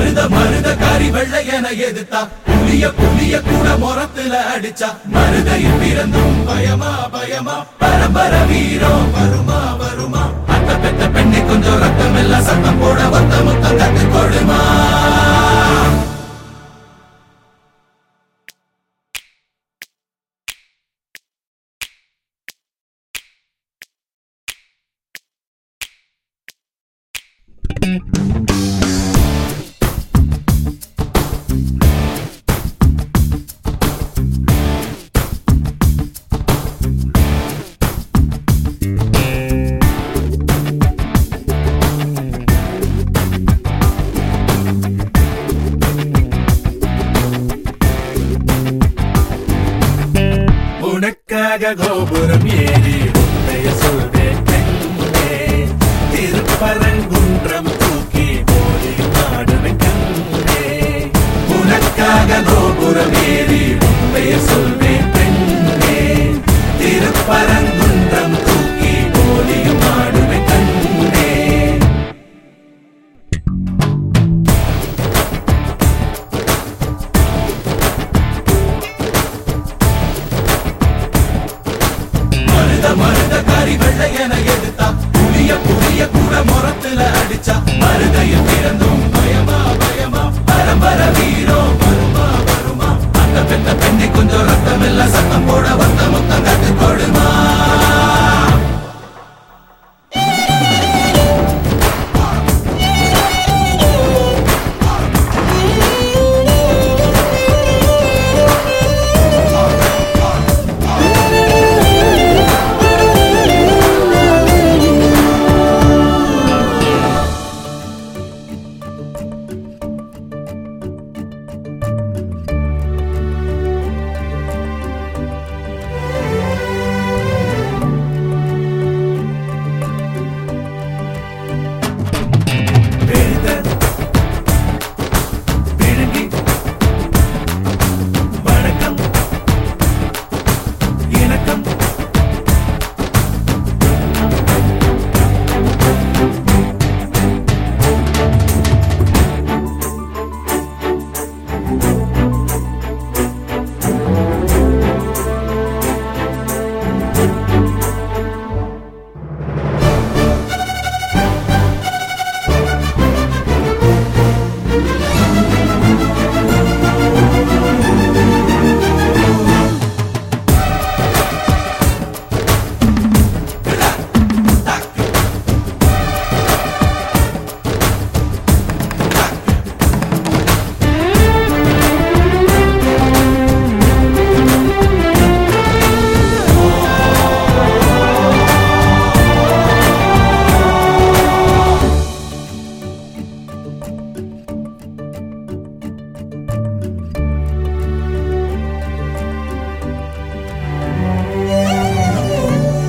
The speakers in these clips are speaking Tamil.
மருத மருத கறி வெள்ளை என எதிர்த்தா புலிய புலிய கூட முரத்துல அடிச்சா மருதையில் பிறந்தும் பயமா பயமா பரம்பர வீரம் வருமா வருமா அத்த பெத்த பெண்ணை கொஞ்சம் ரத்தம் எல்லாம் சத்தம் போட வத்த முத்தம் கத்து கொடுமா உனக்காக கோபுரம் ஏறி உன்னைய சொல்வேன் கண்ணே திருப்பரங்குன்றம் தூக்கி போலி நாடுவேன் கண்ணே உனக்காக கோபுரம் ஏறி உன்னைய சொல்வேன் பெண்ணே திருப்பரங்குன்றம் தூக்கி போலியும் ஆடுவேன் கண்ணே மருத மருத கறி வெள்ளை என எடுத்தா புளிய புளிய கூட முரத்துல அடிச்சா மருதையில் பிறந்தும் பயமா பயமா பரம்பர வீரம் வருமா வருமா அந்த பெத்த பெண்ணை கொஞ்சம் ரத்தம் எல்லாம் சத்தம் போட வந்த முத்தம் கத்து கொடுமா பெரித பிடுங்கி வணக்கம் இணக்கம்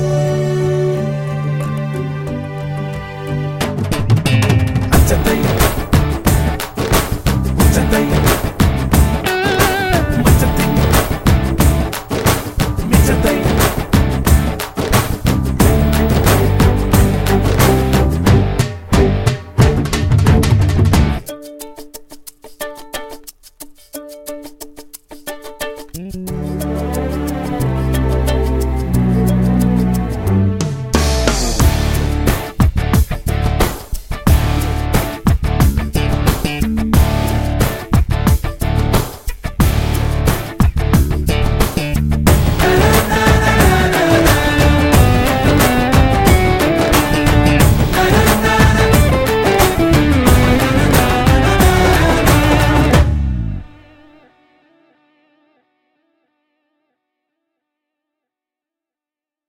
அச்சத்தை